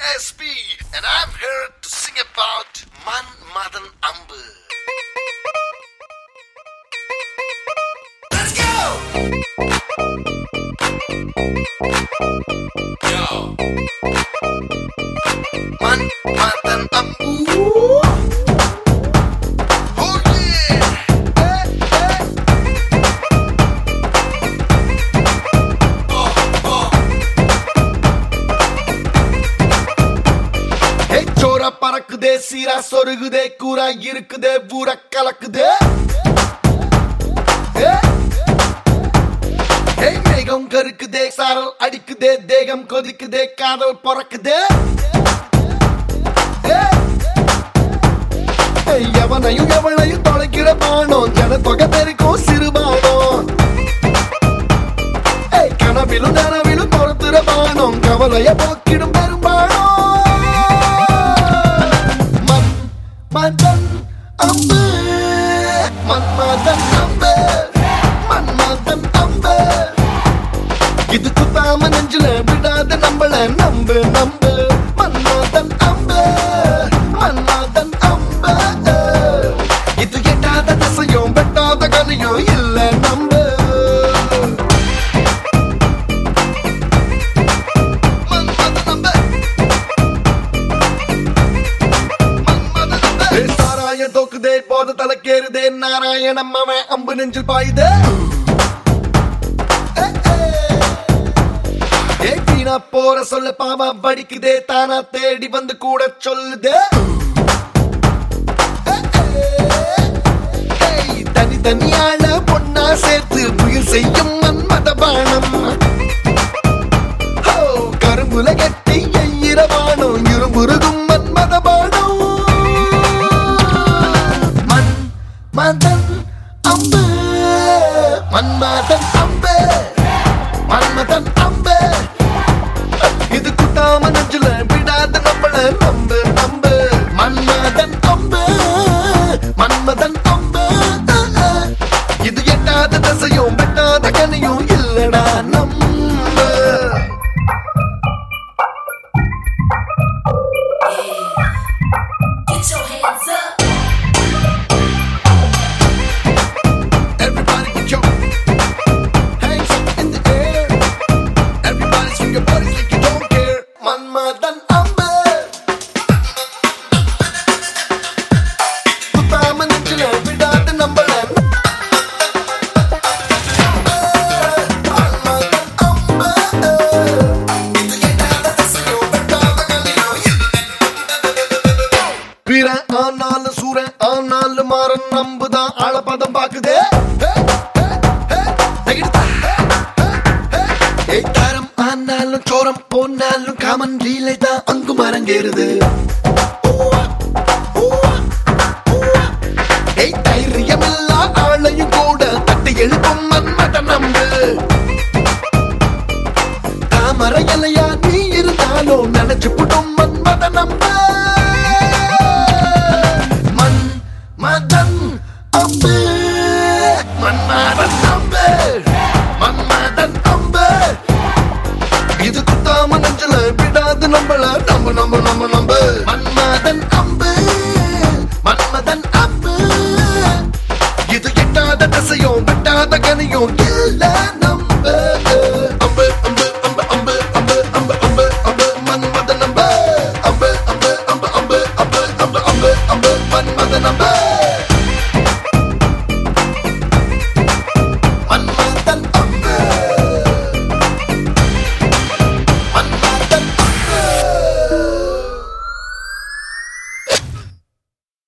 SB, and I'm here to sing about Man Madan Ambu. Let's go! Man Madan Ambu. Oh yeah! Hey, hey. ஹே சோரா பறக்குதே சீரா சொருகுதே கூரா இருக்குதே ஊர கலக்குதே ஹே. ஹே, மேகம் கருக்குதே சாரல் அடிக்குதே தேகம் கொதிக்குதே காதல் பறக்குதே ஹே. ஹே, எவனையும் எவனையும் தொலைக்கிற பானம் ஜன தொகை பெருக்கும் சிறுபானம் ஏய், கனவிலும் நனவிலும் பொறுத்துற பானம் கவலைய போக்கிடும் பெரும்பாலும் மன் மதன் அம்பு மன்மதன் அம்பு மன்மதன் அம்பு இது குத்தாம நெஞ்சில விடாத நம்மள நம்பு நம்பு மன்மதன் அம்பு மன்மதன் அம்பு இது எட்டாத திசையும் வெட்டாத கனியும் இல்ல நம்பு சாராய தோக்குதே போத தலைக்கேறுதே நாராயணம் அவன் அம்பு நெஞ்சில் பாயுதே ஏ வீணா போற சொல்ல பாவா படிக்குதே தானா தேடி வந்து கூட சொல்லுதே ஏய், தனி தனியாள பொண்ணா சேர்த்து புயல் செய்யும் மன்மத பானம் ஹோ, கரும்புல கட்டி எயிரவானம் இருமுருகும் மன்மத பானம் மன் மதன் அம்பு மன்மதன் அம்பு மன்மதன் அம்பு இது குத்தாம நெஞ்சில விடாத நம்மள நம்பு நம்பு மன்மதன் அம்பு மன்மதன் அம்பு இது எட்டாத தசையும் வெட்டாத கனியும் இல்லடா நம்பு Get your hands up. Everybody get your hands up in the air. Everybody swing your bodies like you don't care. Manmadhan அம்பு குத்தாம நெஞ்சில விடாத நம்மள மன்மதன் அம்பு. இது எட்டாத திசையும் வெட்டாத கனியும் பிற ஆனாலும் சூர ஆனாலும் மாறன் நம்புதான் ஆழப்பதம் பாக்குதே தரம் ஆனாலும் சோரம் போனாலும் காமன் லீலை தான் அங்கு மரங்கேறுது ஏய் தைரியமில்லா ஆளையும் கூட தட்டி எழுப்பும் மன்மத நம்பு தாமரை இலையா நீ இருந்தாலும் நினைச்சு புடும் மன்மத நம்ப மன் மதன் அம்பு மன்மதன் அம்பு மன்மதன் அம்பு இது குத்தாம நெஞ்சல விடாது நம்மள நம்ப நம்ப நம்ப